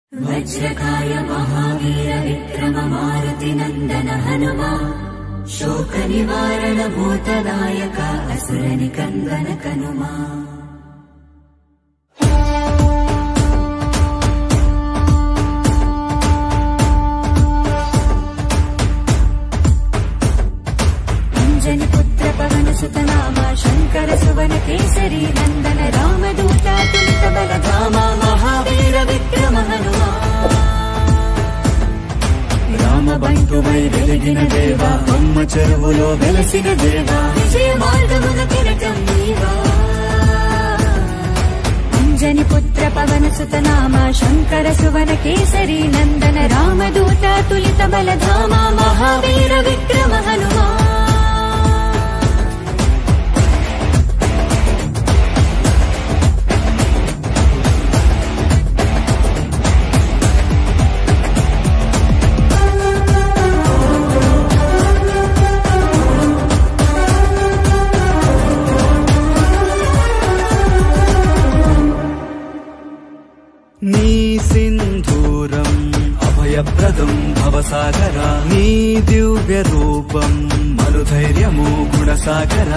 वज्रकाय महावीर विक्रम मारुति नन्दन हनुमा शोक निवारण भूतदायक असुर निकन्दन कनुमा अञ्जनि पुत्र पवन सुत नाम शङ्कर सुवन केसरी नन्दन रामदूता तुलित बलधामा महावीर विक्रम हनुमा రామ బంటువై వెలిగిన దేవా అమ్మ చెరువులో వెలసిన దేవా విజయ మార్గమున కిరటం నీవా అంజని పుత్ర పవన సుత నామ శంకర సువన కేసరి నందన రామదూత తులిత బలధామ మహావీర విక్రమ హనుమా నీ సింధూరం అభయప్రదం భవసాగర నీ దివ్య రూపం మరుధైర్యము గుణసాగర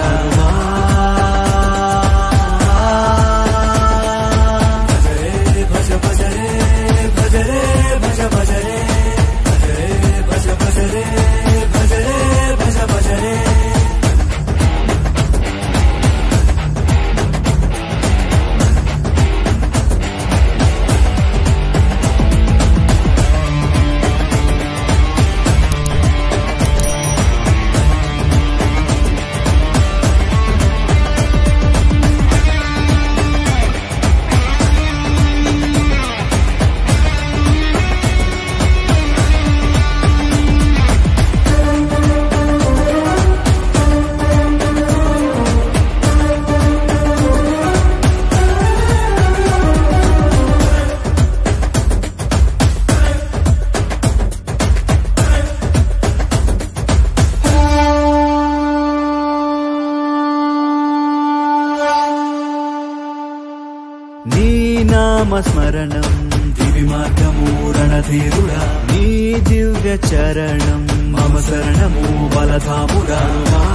భజరే భజ భజరే భజరే భజ భజరే భజరే భజ భజరే భజరే భజ భజరే నీ నామస్మరణం దివి మార్గము రణధీరుడా నీ దివ్య చరణం మమ శరణము బలధాముడా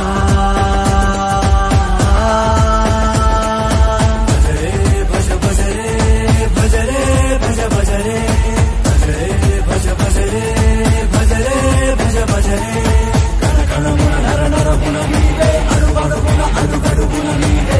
భజరే భజ భజరే భజరే భజ భజరే భజరే భజ భజరే భజరే భజ భజరే కణ కణమున నర నరమున నీవే అడుగడుగున అడుగడుగున నీవే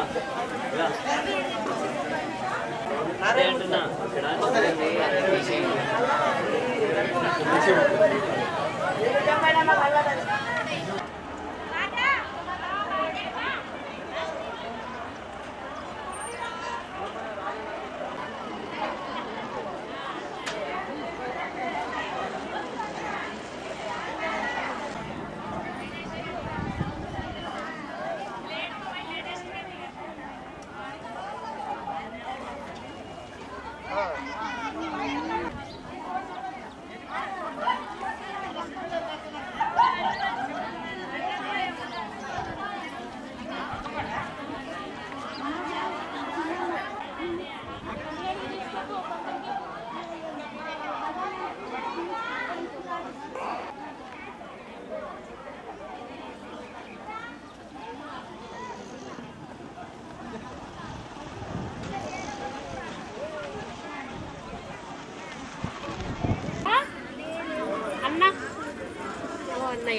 అన్న ఓ అన్నయ్య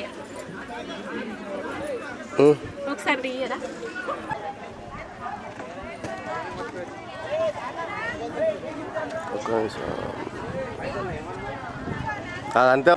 ఒకసారి తీయరా ఒక్క నిమిషం అదంతే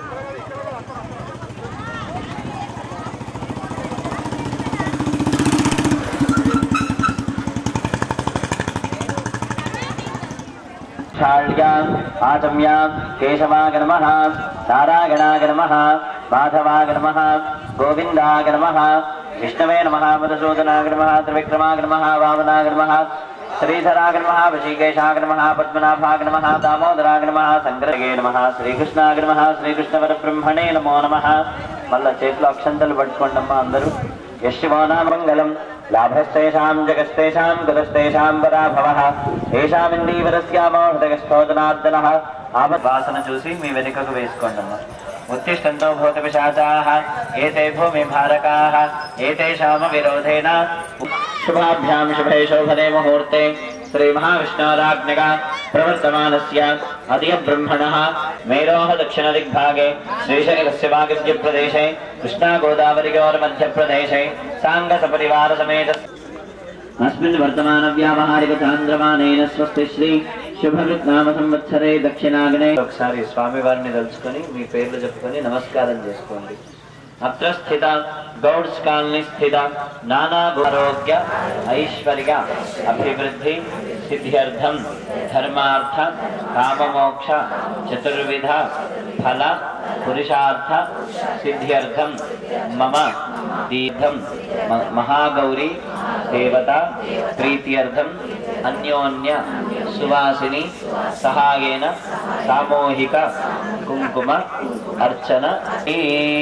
शाल्याम् आचम्याम् केशवाय नमः नारायणाय नमः माधवाय नमः गोविन्दाय नमः विष्णवे नमः मधुसूदनाय नमः त्रिविक्रमाय नमः वामनाय नमः श्रीधराय नमः वशीकेशाय नमः पद्मनाभाय नमः दामोदराय नमः शङ्करगे नमः శ్రీకృష్ణాయ నమః శ్రీకృష్ణ పరబ్రహ్మణే నమో నమః మళ్ళా చేతిలో అక్షంతలు పట్టుకోండమ్మా అందరూ యశివోనామంగళం లాభస్తేషాం జగస్తేషాం కులస్తేషాం పరాభవః ఏషామిందీవరస్యామో హృదయస్థోదనార్దనః ఆపద్వాసన చూసి మీ వెనుకకు వేసుకోండమ్మా ఉత్తిష్టంతో భూత పిశాచాః ఏతే భూమి భారకాః ఏతేషామ విరోధేన శుభాభ్యాం శుభే శోభనే ముహూర్తే శ్రీ మహావిష్ణోరాజ్ఞగా ప్రవర్తమానస్య అధియ బ్రహ్మణः మేరోహ దక్షిణ దిగ్భాగే శ్రీశైలस्य వాగిద్య ప్రదేశే కృష్ణా గోదావరిగోర్ మధ్యప్రదేశే సాంగ సపరివార సమేత अस्मिन् वर्तमानव्यावहारिकचान्द्रमानेन స్వస్తి శ్రీ శుభకృత్నామ సంవత్సరే దక్షిణాగ్నే ఒకసారి స్వామి వారిని తలుచుకొని మీ పేర్లు చెప్పుకొని నమస్కారం చేసుకోండి అత్ర స్థిత గౌడ్స్ కాలనీ స్థిత నానా ఆరోగ్య ఐశ్వర్య అభివృద్ధి సిద్ధ్యర్థం ధర్మార్థ కామమోక్ష చతుర్విధ ఫల పురుషార్థ సిద్ధ్యర్థం మమ దీర్ఘం మ- మహాగౌరి దేవత ప్రీత్యర్థం అన్యోన్య సువాసిని సహాయేన సామూహిక కుంకుమ అర్చన ఈ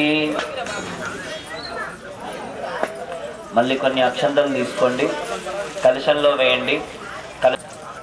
మళ్ళీ కొన్ని అక్షంతలు తీసుకోండి కలశంలో వేయండి కల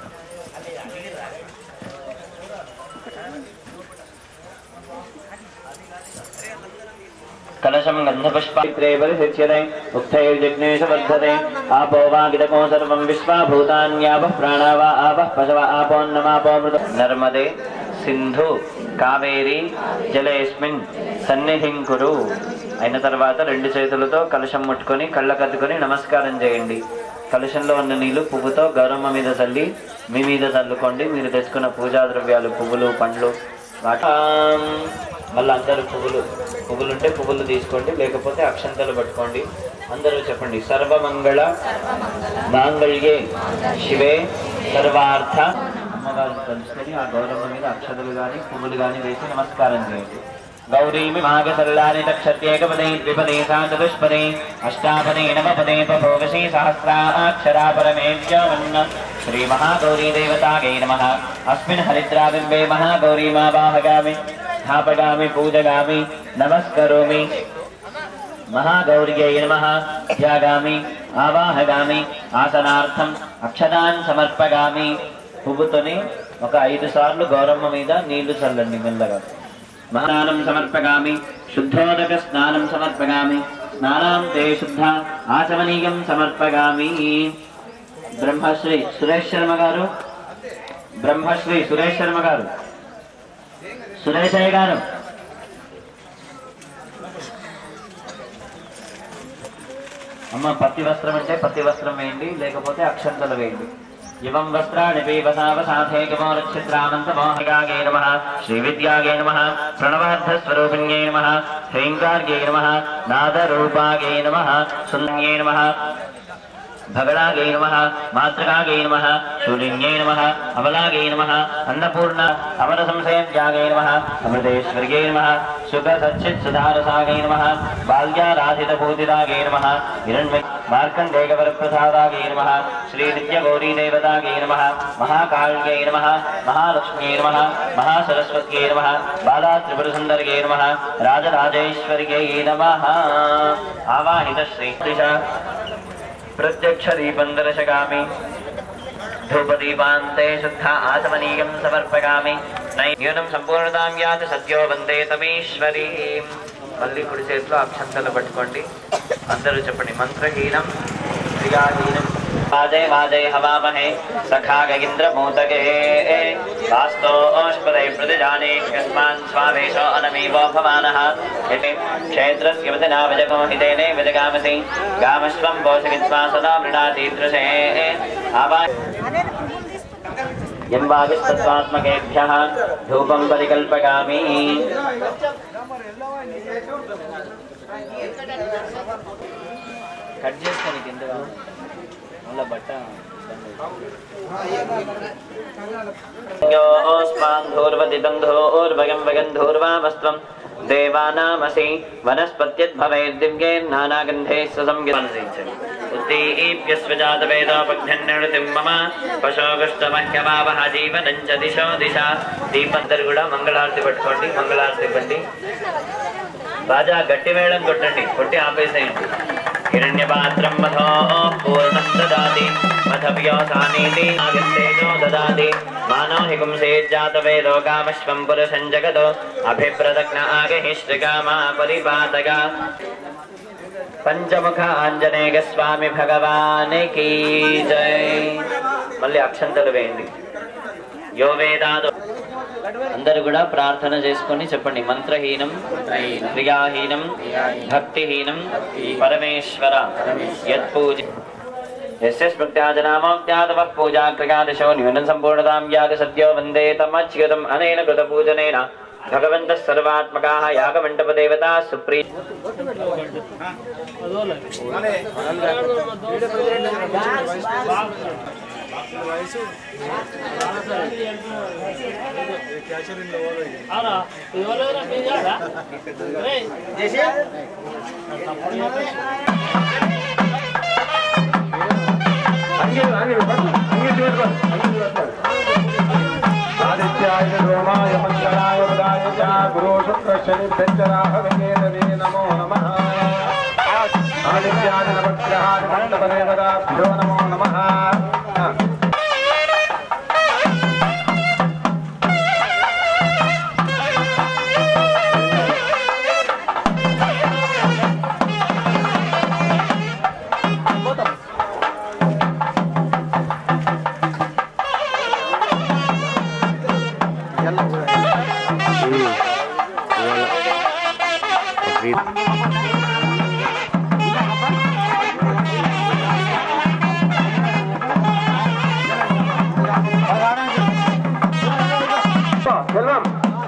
కలశం గంధపుష్పైత్రే పరిశిచ్యతే ఉక్తైర్యజ్ఞేష వర్ధతే ఆపో వా గిడకో సర్వం విశ్వా భూతాన్యావః ప్రాణా వా ఆవః పశవ ఆపోన్నమాపోమృత నర్మదే సింధు కావేరి జలేస్మిన్ సన్నిధిం కురు అయిన తర్వాత రెండు చేతులతో కలశం ముట్టుకొని కళ్ళ కద్దుకొని నమస్కారం చేయండి కలశంలో ఉన్న నీళ్లు పువ్వుతో గౌరమ్మ మీద చల్లి మీ మీద చల్లుకోండి మీరు తెచ్చుకున్న పూజా ద్రవ్యాలు పువ్వులు పండ్లు వాట మళ్ళీ అందరూ పువ్వులు పువ్వులు ఉంటే పువ్వులు తీసుకోండి లేకపోతే అక్షంతలు పట్టుకోండి అందరూ చెప్పండి సర్వమంగళ మాంగళ్యే శివే సర్వార్థ అమ్మవారిని తలుచుకొని ఆ గౌరమ్మ మీద అక్షతలు కానీ పువ్వులు కానీ వేసి నమస్కారం చేయండి గౌరీమి మాగసల్లాని తక్షత్యేకపదే ద్విపదే సాచతుష్పదే అష్టాపదే నవపదే బభోగసి సహస్రాక్షరా పరమేభ్యవన్న శ్రీ మహాగౌరీ దేవతాగై నమః అస్మిన్ హరిద్రాబింబే మహాగౌరీ మావాహగామి స్థాపగామి పూజగామి నమస్కరోమి మహాగౌర్యై నమః ధ్యాగామి ఆవాహగామి ఆసనార్థం అక్షదాన్ సమర్పగామి పువ్వుతోని ఒక ఐదు సార్లు గౌరమ్మ మీద నీళ్లు చల్లండి మెల్లగా స్నానం సమర్పగామి శుద్ధోదక స్నానం సమర్పగామి స్నానాంతే శుద్ధ ఆచమనీయం సమర్పగామి బ్రహ్మశ్రీ సురేష్ శర్మ గారు బ్రహ్మశ్రీ సురేష్ శర్మ గారు సురేశయ్య గారు అమ్మ పత్తి వస్త్రం అంటే పత్తి వస్త్రం వేయండి లేకపోతే అక్షంతలు వేయండి ఇవం వస్త్రాణి పీవసావసాధే గమోరక్షిద్రామంతమోహగాగే నమ శ్రీవిద్యాగే నమ ప్రణవార్థస్వరూపిణ్యై నమ హ్రీంకార్గే నమ నాదరూపాగే నమ సున్యై నమ భగడాగై నమ మాతృకాగై నమ శూలిన్యై నమ అమలాగై నమ అన్నపూర్ణ అమర సంశయత్యాగై నమ అమృతేశ్వర్యై నమ సుఖ సచ్చిత్ సుధారసాగై నమ బాల్యారాధిత భూతిరాగై నమ హిరణ్య మార్కండేయవరప్రసాదాగై నమ శ్రీ నిత్యగౌరీ దేవతాగై నమ మహాకాళ్యై నమ మహాలక్ష్మ్యై నమ మహాసరస్వత్యై నమ బాలా త్రిపుర సుందర్యై నమ రాజరాజేశ్వర్యై నమ ఆవాహిత శ్రీ ప్రత్యక్ష దీపం దర్శగామి ధూపదీపాంతే శుద్ధ ఆచమనీయం సమర్పగామి నైన్యూనం సంపూర్ణతాం యాతి సత్యో వందే తమీశ్వరీ మళ్ళీ కుడి చేతిలో అక్షంతలు పట్టుకోండి అందరూ చెప్పండి మంత్రహీనం క్రియాహీనం వాజే వాజే హవామహే సఖాగేంద్ర మూతగే వాస్తోష్పదే ప్రతిజానే యస్మాన్ స్వావేశో అనమీవో భవానః యతే క్షేత్రస్య వదనా విజగో హితేనే విజగామసి గామశ్వం పోషగిత్వా సదా మృణాతీదృశే ఆవా యన్వాగిస్తత్వాత్మకేభ్యः ధూపం పరికల్పగామి కట్ చేసుకొని కింద మళ్ళా బట్ట ధూర్వదిదంధోర్వగం వగంధూర్వామస్త్వం దేవానామసి వనస్పత్యద్భవైర్దివ్యైర్నానాగంధైः సుసంవిధానసించండి ఉద్దీప్యస్వజాతవేదోపఘ్నృతిం మమ పశోగష్టమహ్యమావహ జీవనం చ దిశో దిశ దీపందరు కూడా మంగళారతి పట్టుకోండి మంగళారతి ఇవ్వండి బాజా గట్టి వేళం కొట్టండి కొట్టి ఆపేసేయండి హిరణ్యపాత్రం మధో పూర్ణం దదాతి మధవ్యోసానీతి ఆగంతేజో దదాతి మానో హిగుంసే జాతవేదో కామశ్వం పురుషం జగదో అభిప్రదగ్న ఆగహిష్టికామా పరిపాతగా పంచముఖ ఆంజనేయ స్వామి భగవానికి జై మళ్ళీ అక్షంతలు వేయండి యో వేదాదు అందరూ కూడా ప్రార్థన చేసుకొని చెప్పండి మంత్రహీనం క్రియాహీనం భక్తిహీనం పరమేశ్వర యత్పూజ యస్య స్మృత్యాజనామోక్త్యాతమ పూజా క్రియాదిశో న్యూనం సంపూర్ణతాం యాగ సద్యో వందే తమచ్యుతం అనేన కృత పూజనేన భగవంత సర్వాత్మకా యాగమంటప దేవతా సుప్రీ ఆదిత్యాయ రోమాయ మంగళాయ ఉదాయ చ గురు శుక్ర శని పెంచరాహవే నమో నమ ఆదిత్యాయ నవగ్రహాది మండపదేవతాభ్యో నమో నమ సెల్వం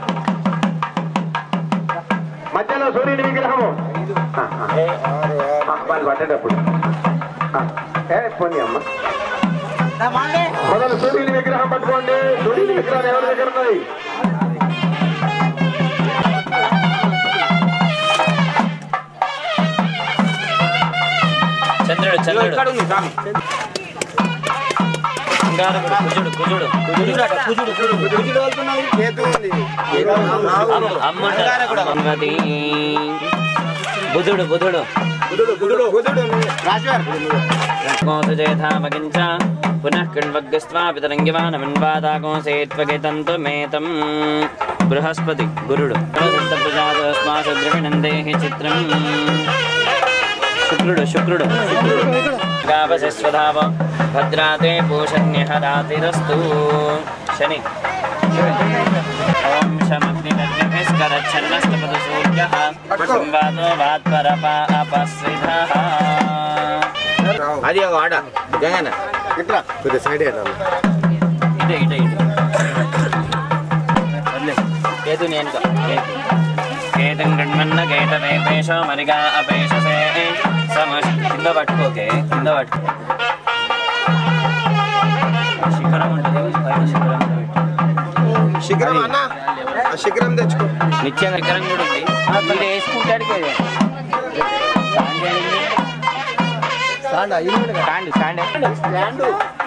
మధ్యలో సూర్యుని విగ్రహము ఆ, ఆ. ఆ, వాళ్ళు పట్టేటప్పుడు ఆ, ఏ పోనీ అమ్మ మొదలు సూర్యుని విగ్రహం పట్టుకోండి సూర్యుని విగ్రహాలు ఎవరి దగ్గర ఉన్నాయి చంద్రుడు చంద్రుడు బంగారముడు కుజుడు కుజుడు అమ్మ అమ్మది బుధుడు బుధుడు కోసజేథామగించ పునః కణ్వగ్స్వా పితరంగివానమన్వాదాకోసేత్వగితంతు మేతం బృహస్పతి గురుడు ప్రజాదస్మాసు ద్రవిణందేహి చిత్రం శుక్రుడు శుక్రుడు గావశస్వధావ భద్రాతే పూషణ్యహరాతిరస్తు శని ఓం శమగ్నిరగ్నిభిస్కరచ్చన్నస్తపదు సూర్యः సంవాదో వాత్పరపా అపస్విధः అది ఒక ఆడ జగన్ ఇట్రా కొద్దిగా సైడ్ అయ్యాను ఇటే ఇటే ఇటే వదిలే కేతు నేను కేతం గణమన్న కేత వేపేష మరిగా అపేషసే సమస్ కింద పట్టుకోకే కింద పట్టుకో శిఖరం ఉంటుంది పైన శిఖరం ఉంటుంది. శిఖరం అన్న ఆ శిఖరం తెచ్చుకో నిత్యం శిఖరం కూడా ఉంది మీరు వేసుకుంటాడు కదా స్టాండ్ స్టాండ్ స్టాండ్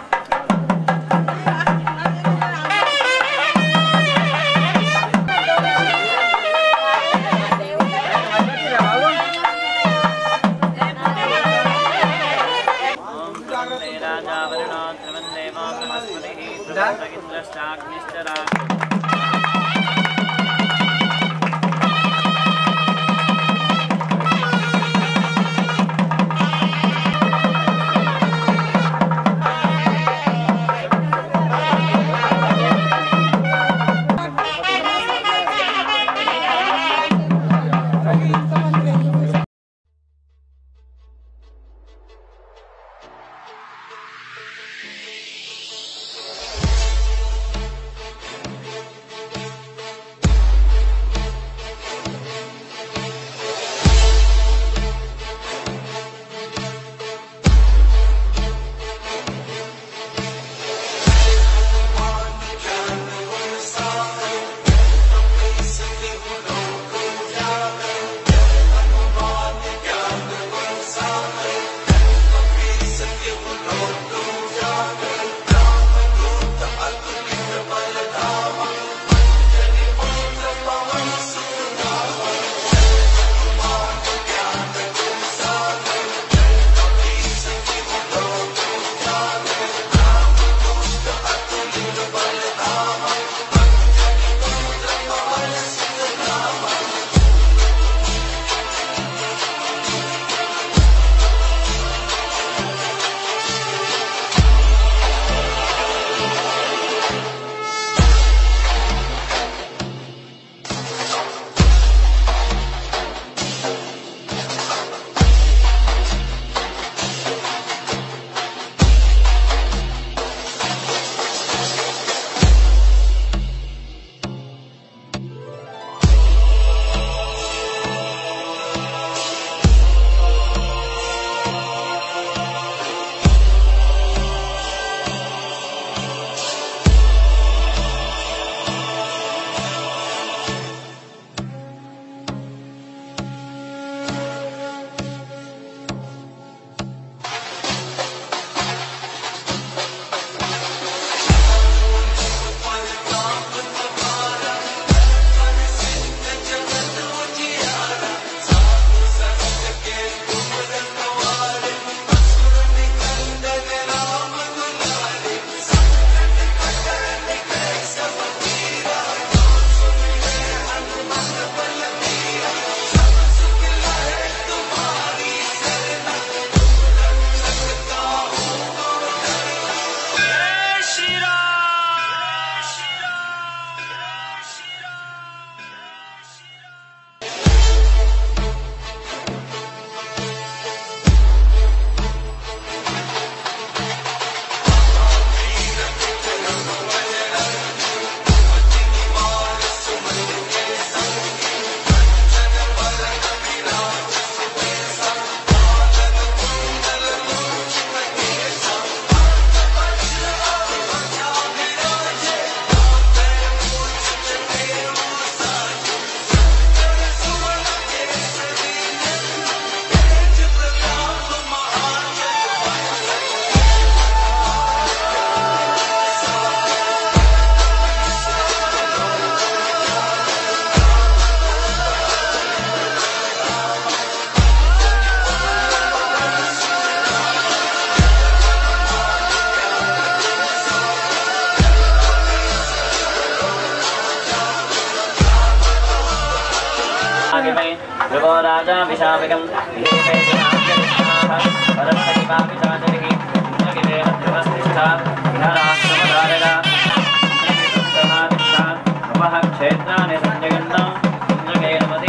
మే ధ్రువో రాజా విశామికం పరమహిమాపిచాచరిः ఇంద్రగిరేణ ధ్రువస్థిష్ఠా విహారాశ్రమధారగా ఉపః క్షేత్రాన్ని సంజయన్న ఇంద్రగేణమతి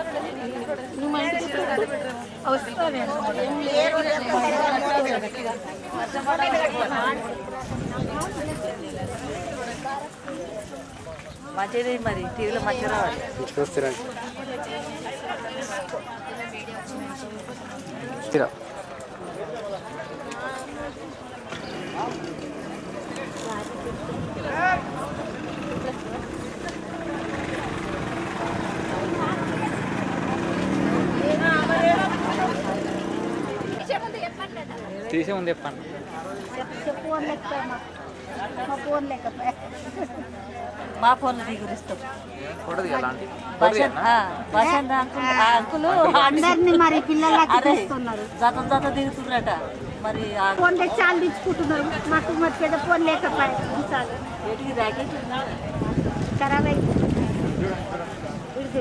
మంచిది మరి టీవీలో మంచిగా రావాలి చూస్తారండి తీసే ఉంది చెప్పండి మా ఫోన్లో దిగురిస్తాం ఫోటో అలాంటి బసంత్ ఆ, బసంత్ అంకుల్ ఆ అంకులు అందరినీ మరి పిల్లలకి అరే తీస్తున్నారు జత జత దిగుతున్నారట మరి ఆ ఫోన్ తెచ్చి చాలా తెచ్చుకుంటున్నారు మాకు మరి పెద్ద ఫోన్ లేకపోయా ఉంచాలి ఏటికి ర్యాకెట్ ఉందా? ఖరాబ్ అయింది ఇది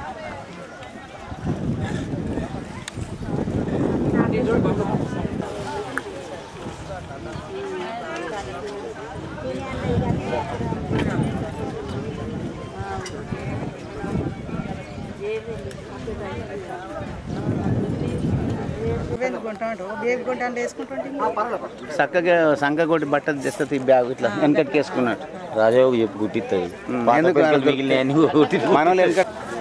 చక్కగా సంఖ కొట్టి బట్టలు తెస్తుంది బ్యాగ్ ఇట్లా వెనకటికి వేసుకున్నట్టు రాజాబాబు చెప్పు గుట్టిస్తుంది ఎందుకు మిగిలిన మన వెనక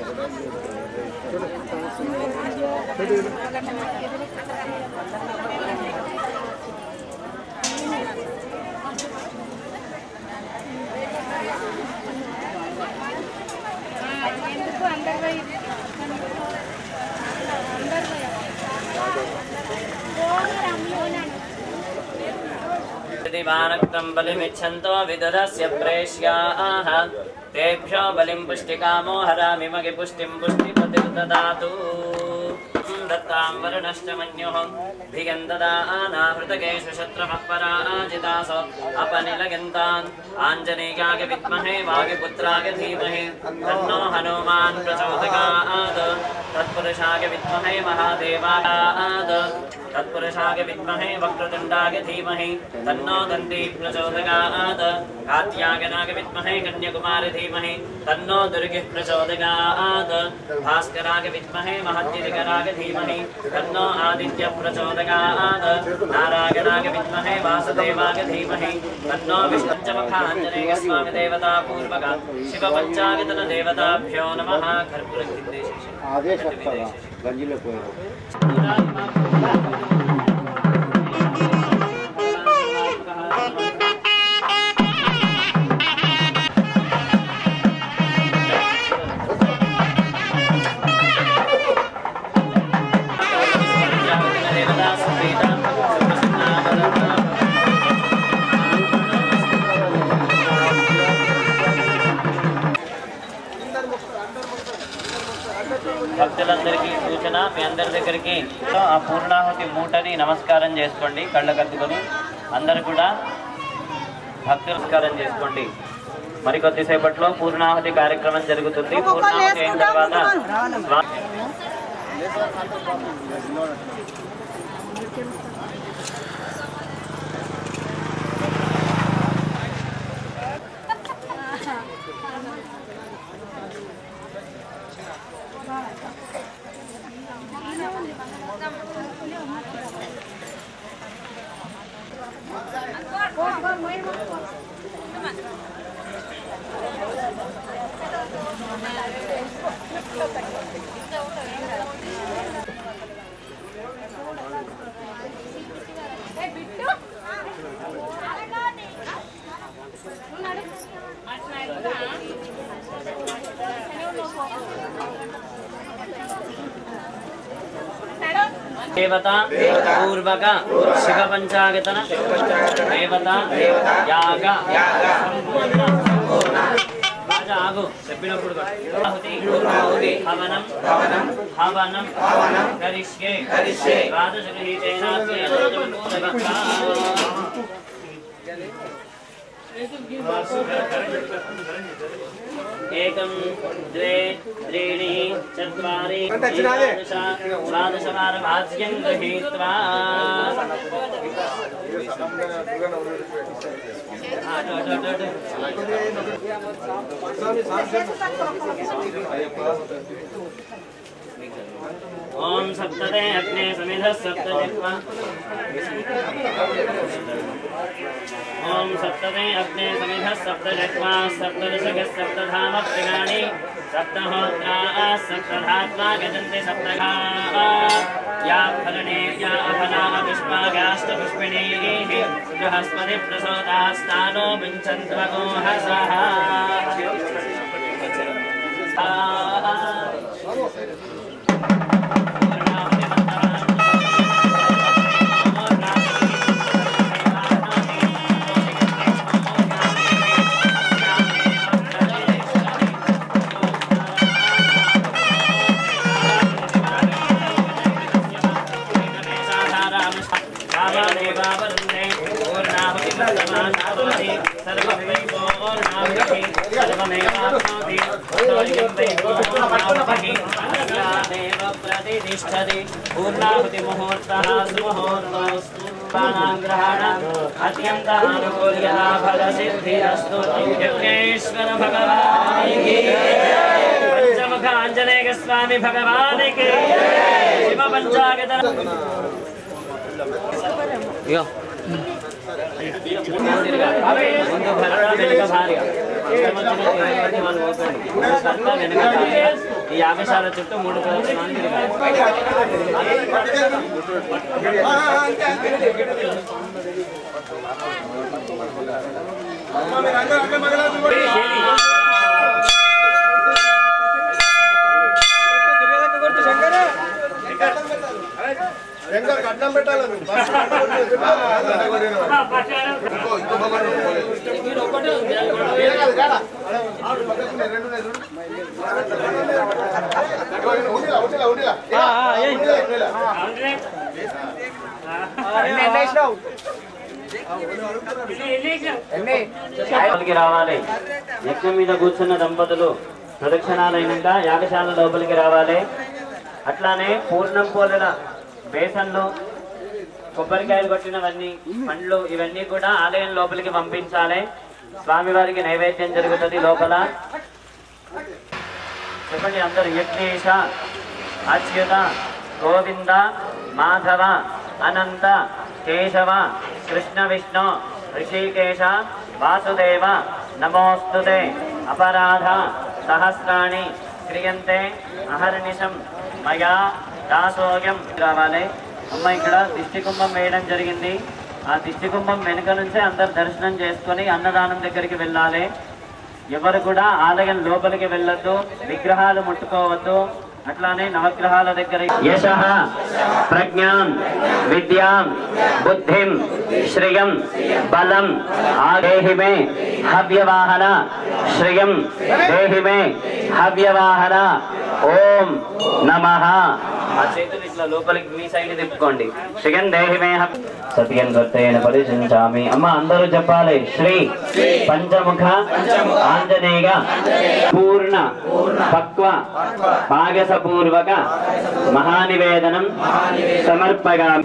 दिवानक्तं बलिमिच्छन्तो विदधस्य प्रेष्याः तेभ्यो बलिं पुष्टिकामो हरामि मगे पुष्टिं पुष्टिपतिर्ददातु दत्तां वरुणश्च मन्युः भिगं ददानाहृतकेषु शत्रमः पराजितासो अपनिलगन्तान् आञ्जनेयाय विद्महे वायुपुत्राय धीमहि तन्नो हनुमान् प्रचोदयात् तत्पुरुषाय विद्महे महादेवाय तत्पुरुषाय विद्महे वक्रतुण्डाय धीमहि तन्नो दन्ती प्रचोदयात् कात्यायनाय विद्महे कन्याकुमारि धीमहि तन्नो दुर्गिः प्रचोदयात् भास्कराय विद्महे महत्यदिकराय धीमहि तन्नो आदित्यः प्रचोदयात् नारायणाय विद्महे वासुदेवाय धीमहि तन्नो विष्णुञ्चमखाञ्जनेय स्वामि देवता पूर्वक शिवपञ्चायतन देवताभ्यो नमः कर्पूरनिर्देशेषु అదే చెప్తారా గంజిలో పోయారు देवता संवेदा భక్తులందరికీ సూచన మీ అందరి దగ్గరికి ఆ పూర్ణాహుతి మూటని నమస్కారం చేసుకోండి కళ్ళ కత్తుకొని అందరు కూడా భక్తులు నమస్కారం చేసుకోండి మరి కొద్దిసేపట్లో పూర్ణాహుతి కార్యక్రమం జరుగుతుంది పూర్ణాహుతి అయిన తర్వాత స్వా- దేవత పూర్వక శివ పంచాగతన దేవత యాగ సంపూర్ణ రాజా ఆగు చెప్పినప్పుడు ఆహుతి హవనం హవనం కరిష్యే ద్వాదశ గృహీతేనాస్య एकं द्वे त्रीणि चत्वारि एकादश द्वादशवारभाज्यं गृहीत्वा अटो, अटो, अटो, अटो। सप्तते अग्ने समिधः सप्तजिह्वा ॐ सप्तते अग्ने समिधः सप्तजिह्वा सप्तदशकः सप्तधाम त्रिगाणि सप्तहोत्राः सप्तधात्मा गजन्ति सप्तघाः या फलने या अफला पुष्पागास्तपुष्पिणीः बृहस्पति प्रसोदास्तानो मुञ्चन्त्वगोहसः प्रतिष्ठति पूर्णाहुति मुहूर्तः सुमुहूर्तोऽस्तु ग्रहण अत्यन्तानुकूल्यः फलसिद्धिरस्तु यज्ञेश्वर भगवान् की पंचमुख आंजनेय स्वामी भगवान के शिव पंचागत ముందు భరత వెనుక భార్య మనం ఓపెన్ భర్త వెనుక భార్య ఈ యాగశాల చుట్టూ మూడు ప్రదక్షిణాలు తిరగాలి శంకర్ అడ్డం పెట్టాలి లోపలికి రావాలి యజ్ఞం మీద కూర్చున్న దంపతులు ప్రదక్షిణాలైనాక యాగశాల లోపలికి రావాలి అట్లానే పూర్ణం పోలల బేసన్లు కొబ్బరికాయలు కొట్టినవన్నీ పండ్లు ఇవన్నీ కూడా ఆలయం లోపలికి పంపించాలి స్వామివారికి నైవేద్యం జరుగుతుంది లోపల చెప్పండి అందరు యజ్ఞేశ అచ్యుత గోవింద మాధవ అనంత కేశవ కృష్ణ విష్ణు ఋషికేశ వాసుదేవ నమోస్తుతే అపరాధ సహస్రాణి క్రియంతే అహర్నిశం మయా దాసోయం రావాలి అమ్మ ఇక్కడ దిష్టి కుంభం వేయడం జరిగింది ఆ దిష్టి కుంభం వెనుక నుంచే అందరు దర్శనం చేసుకొని అన్నదానం దగ్గరికి వెళ్ళాలి ఎవరు కూడా ఆలయం లోపలికి వెళ్ళొద్దు విగ్రహాలు ముట్టుకోవద్దు అట్లానే నవగ్రహాల దగ్గర యశ ప్రజ్ఞాం విద్యాం బుద్ధిం శ్రియం బలం ఆదేహి మే హవ్యవాహన శ్రియం దేహి మే హవ్యవాహన ఓం నమః ఆ చేతులు ఇట్లా లోపలికి మీ సైడ్ తిప్పుకోండి శ్రియం దేహి మే హవ్ సత్యం కర్తేన పరిశించామి అమ్మ అందరూ చెప్పాలి శ్రీ పంచముఖ ఆంజనేయ పూర్ణ పక్వ పాగసపూర్వక మహానివేదనం సమర్పగామి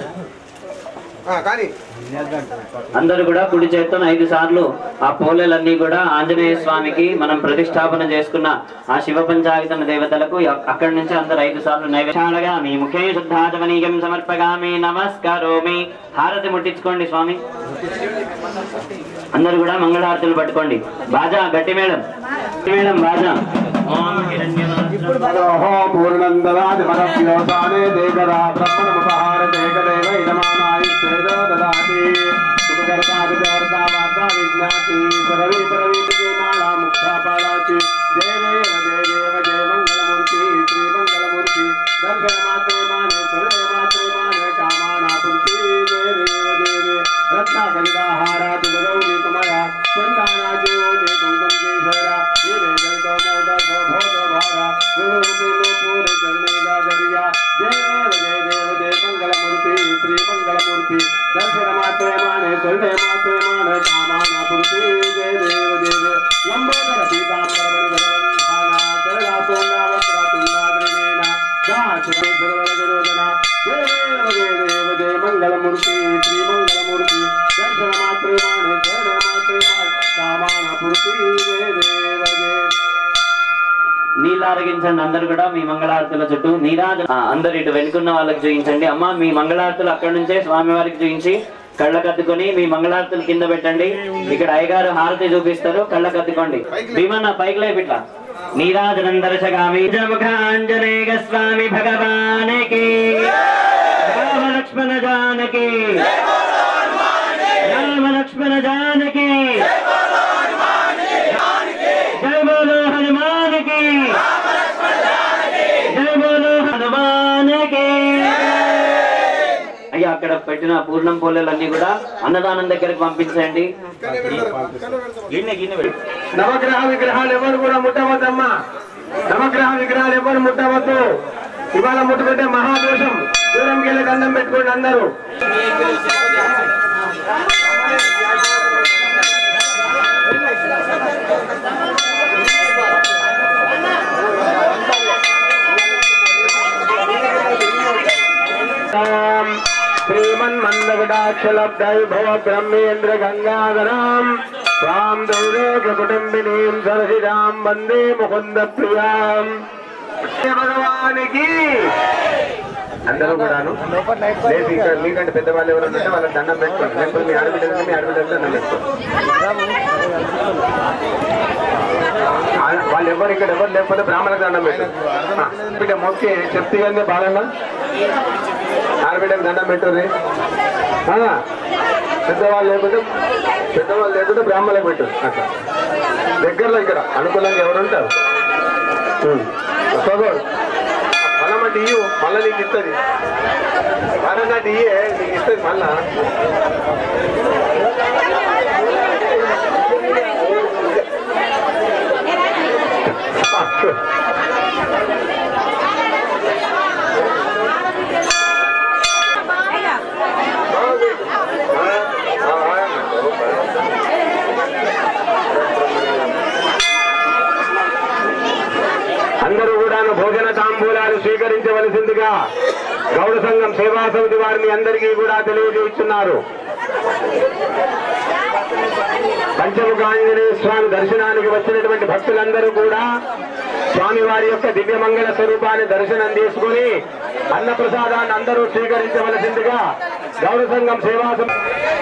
కానీ అందరూ కూడా కుడి చేత్తో ఐదు సార్లు ఆ పోలేలన్నీ కూడా ఆంజనేయ స్వామికి మనం ప్రతిష్టాపన చేసుకున్న ఆ శివ పంచాయతన దేవతలకు అక్కడి నుంచి అందరు ఐదు సార్లు నైవేద్యాలుగా మీ ముఖే శుద్ధాచమనీయం సమర్పగామి నమస్కారోమి హారతి ముట్టించుకోండి స్వామి అందరూ కూడా మంగళహారతులు పట్టుకోండి బాజా గట్టి మేడం గట్టి మేడం బాజా ఓం హిరణ్యనాథ పూర్ణందరాది మనస్యోసానే దేకదా బ్రహ్మణముపహార దేకదేవ ఇదమానాయుష్ేదో దదాతి సుఖకర్తా విచారతా వార్తా విజ్ఞాతి సరవీ పరవీతికి మాళా ముక్తా పాళాచి దేవేవ దేవేవ జయ మంగళమూర్తి శ్రీ మంగళమూర్తి దర్శన మాత్రే మానే సర్వే మాత్రే మానే కామానా పుర్తి దేవేవ దేవే రత్నాకలిదాహారాతి దదౌని కుమయ చందానాజీ ఓటి కుంకుమ కేశర దేవే దైతో మోద శోభోద భార విరూపి పూరి చరణి గాజరియా దేవ జయ దేవ దేవ మంగళమూర్తి శ్రీ మంగళమూర్తి దర్శన మాత్రే మానే సర్వే మాత్రే మానే కామాన పురుషి జయ దేవ దేవ లంబోదర పీతాంబర భగవంతాన చరగా తోండావక్ర తుండాద్రినేన దాచుని సురవర విరోధన దేవ జయ దేవ జయ మంగళమూర్తి శ్రీ మంగళమూర్తి దర్శన మాత్రే మానే సర్వే మాత్రే మానే కామాన పురుషి జయ దేవ జయ నీళ్ళు ఆరగించండి అందరు కూడా మీ మంగళారతుల చుట్టూ నీరాజ ఆ, అందరు ఇటు వెనుకున్న వాళ్ళకి చూపించండి అమ్మ మీ మంగళారతులు అక్కడ నుంచే స్వామి వారికి చూపించి కళ్ళకద్దుకొని మీ మంగళారతులు కింద పెట్టండి ఇక్కడ అయ్యగారు హారతి చూపిస్తారు కళ్ళకద్దుకోండి భీమన్న పైకి లేపిట్లా నీరాజనం దర్శగామి జముఖాంజనేయ స్వామి భగవానికి రామ లక్ష్మణ జానకి రామ లక్ష్మణ జానకి జయ బోలో హనుమానికి జయ బోలో హనుమానికి అయ్యా అక్కడ పెట్టిన పూర్ణం పోలేలన్నీ కూడా అన్నదానం దగ్గరికి పంపించండి గిన్నె గిన్నె పెట్టు. నవగ్రహ విగ్రహాలు ఎవరు కూడా ముట్టవద్దమ్మా నవగ్రహ విగ్రహాలు ఎవరు ముట్టవద్దు ఇవాళ ముట్టుకుంటే మహాదోషం దూరంకి వెళ్ళి దండం పెట్టుకోండి అందరూ శ్రీమన్మందకటాక్షలబ్ధైభవ బ్రహ్మేంద్ర గంగాధరాం స్వాం దౌరేక కుటుంబినీం సరసిజాం వందే ముకుంద ప్రియాం భగవానికి అందరూ కూడాను లేచి ఇక్కడ మీకంటే పెద్దవాళ్ళు ఎవరు ఉంటే వాళ్ళకి దండం పెట్టుకోండి లేకపోతే మీ ఆడబిడ్డలు మీ ఆడబిడ్డలు దండం పెట్టుకోండి ఆ- వాళ్ళు ఎవరు ఇక్కడ ఎవరు లేకపోతే బ్రాహ్మణకు దండం పెట్టు ఆ, బిడ్డ మొక్కి చెప్తే కానీ బాగా ఆడబిడ్డకు దండం పెట్టుర్రి ఆ, పెద్దవాళ్ళు లేకపోతే పెద్దవాళ్ళు లేకపోతే బ్రాహ్మణులకు పెట్టు అట్లా దగ్గరలో ఇక్కడ అనుకూలంగా ఎవరు ఉంటారు ఉం. చదువు ఫలం అంటే ఇయ్యు మళ్ళీ నీకు ఇస్తుంది ఫలం అంటే ఇయ్యే నీకు ఇస్తుంది మళ్ళా అందరూ కూడాను భోజన తాంబూలాలు స్వీకరించవలసిందిగా గౌడ సంఘం సేవా సమితి వారిని అందరికీ కూడా తెలియజేస్తున్నారు పంచముఖ ఆంజనేయ స్వామి దర్శనానికి వచ్చినటువంటి భక్తులందరూ కూడా స్వామి వారి యొక్క దివ్యమంగళ స్వరూపాన్ని దర్శనం చేసుకుని అన్న ప్రసాదాన్ని అందరూ స్వీకరించవలసిందిగా గౌడ సంఘం సేవా సమితి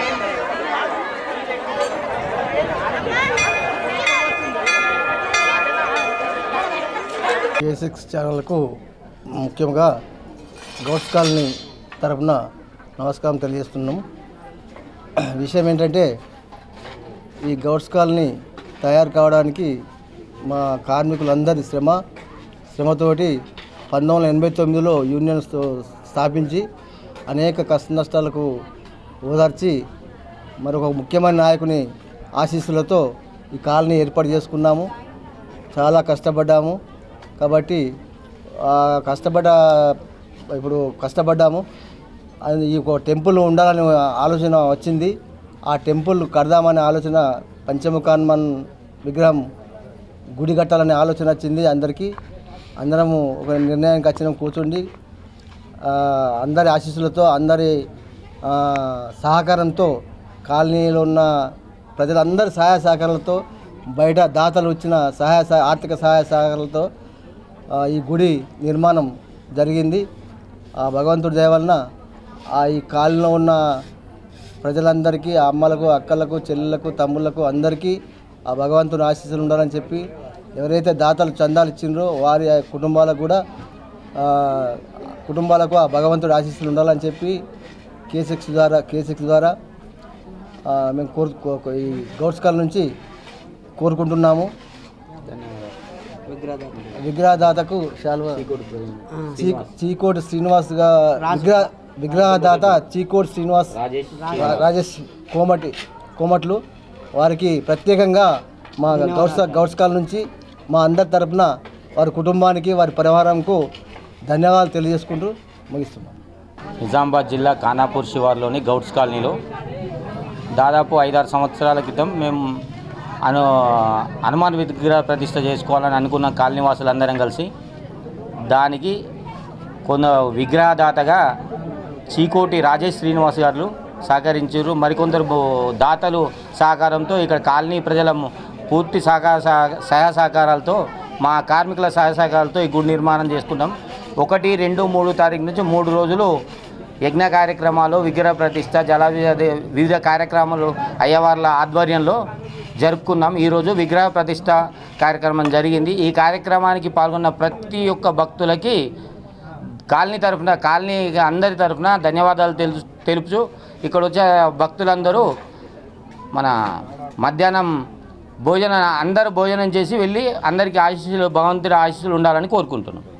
ఏ సిక్స్ ఛానల్కు ముఖ్యంగా గౌడ్స్ కాలనీ తరపున నమస్కారం తెలియజేస్తున్నాము విషయం ఏంటంటే ఈ గౌడ్స్ కాలనీ తయారు కావడానికి మా కార్మికులందరి శ్రమ శ్రమతోటి పంతొమ్మిది వందల ఎనభై తొమ్మిదిలో యూనియన్ స్థ- స్థాపించి అనేక కష్ట నష్టాలకు ఓదార్చి మరొక ముఖ్యమైన నాయకుని ఆశీస్సులతో ఈ కాలనీ ఏర్పాటు చేసుకున్నాము చాలా కష్టపడ్డాము కాబట్టి ఆ కష్టపడ్డ ఇప్పుడు కష్టపడ్డాము అది ఈ ఒక టెంపుల్ ఉండాలని ఆలోచన వచ్చింది ఆ టెంపుల్ కడదామనే ఆలోచన పంచముఖాన్మన్ విగ్రహం గుడి కట్టాలనే ఆలోచన వచ్చింది అందరికీ అందరము ఒక నిర్ణయానికి వచ్చినాం కూర్చుండి ఆ, అందరి ఆశీస్సులతో అందరి ఆ, సహకారంతో కాలనీలో ఉన్న ప్రజలందరి సహాయ సహకారాలతో బయట దాతలు ఇచ్చిన సహాయ సహ- ఆర్థిక సహాయ సహకారాలతో ఆ, ఈ గుడి నిర్మాణం జరిగింది ఆ భగవంతుడి దయ వలన ఆ ఈ కాలనీలో ఉన్న ప్రజలందరికీ ఆ అమ్మలకు అక్కలకు చెల్లెలకు తమ్ముళ్లకు అందరికీ ఆ భగవంతుని ఆశీస్సులు ఉండాలని చెప్పి ఎవరైతే దాతలు చందాలు ఇచ్చిండ్రో వారి కుటుంబాలకు కూడా ఆ, కుటుంబాలకు ఆ భగవంతుడి ఆశీస్సులు ఉండాలని చెప్పి కే సిక్స్ ద్వారా కే సిక్స్ ద్వారా ఆ, మేము కోరు కో- కో- ఈ గౌడ్స్ కాల్ నుంచి కోరుకుంటున్నాము విగ్రహదాతకు శాల్వా చీ- చీకోటి శ్రీనివాస్ గా విగ్రహ విగ్రహదాత చీకోటి శ్రీనివాస్ రా- రాజేష్ కోమటి కోమట్లు వారికి ప్రత్యేకంగా మా గౌడ్స్ గౌడ్స్ కాల్ నుంచి మా అందరి తరపున వారి కుటుంబానికి వారి పరివారంకు ధన్యవాదాలు తెలియజేసుకుంటూ ముగిస్తున్నాం నిజామాబాద్ జిల్లా ఖానాపూర్ శివార్లోని గౌడ్స్ కాలనీలో దాదాపు ఐదారు సంవత్సరాల క్రితం మేము అను హనుమాన్ విగ్రహ ప్రతిష్ట చేసుకోవాలని అనుకున్న కాలనీ వాసులందరం కలిసి దానికి కొంత విగ్రహదాతగా చీకోటి రాజేష్ శ్రీనివాస్ గారు సహకరించారు మరికొందరు బో- దాతలు సహకారంతో ఇక్కడ కాలనీ ప్రజల పూర్తి సహకార సహ- సహాయ సహకారాలతో మా కార్మికుల సహాయ సహకారాలతో ఈ గుడి నిర్మాణం చేసుకున్నాం ఒకటి రెండు మూడు తారీఖు నుంచి మూడు రోజులు యజ్ఞ కార్యక్రమాలు విగ్రహ ప్రతిష్ట జల వివిధ కార్యక్రమాలు అయ్యవార్ల ఆధ్వర్యంలో జరుపుకున్నాం ఈరోజు విగ్రహ ప్రతిష్ట కార్యక్రమం జరిగింది ఈ కార్యక్రమానికి పాల్గొన్న ప్రతి ఒక్క భక్తులకి కాలనీ తరఫున కాలనీ అందరి తరఫున ధన్యవాదాలు తెలుసు తెలుపుచు ఇక్కడ వచ్చే భక్తులందరూ మన మధ్యాహ్నం భోజనం అందరూ భోజనం చేసి వెళ్ళి అందరికీ ఆశీస్సులు భగవంతుడి ఆశీస్సులు ఉండాలని కోరుకుంటున్నాం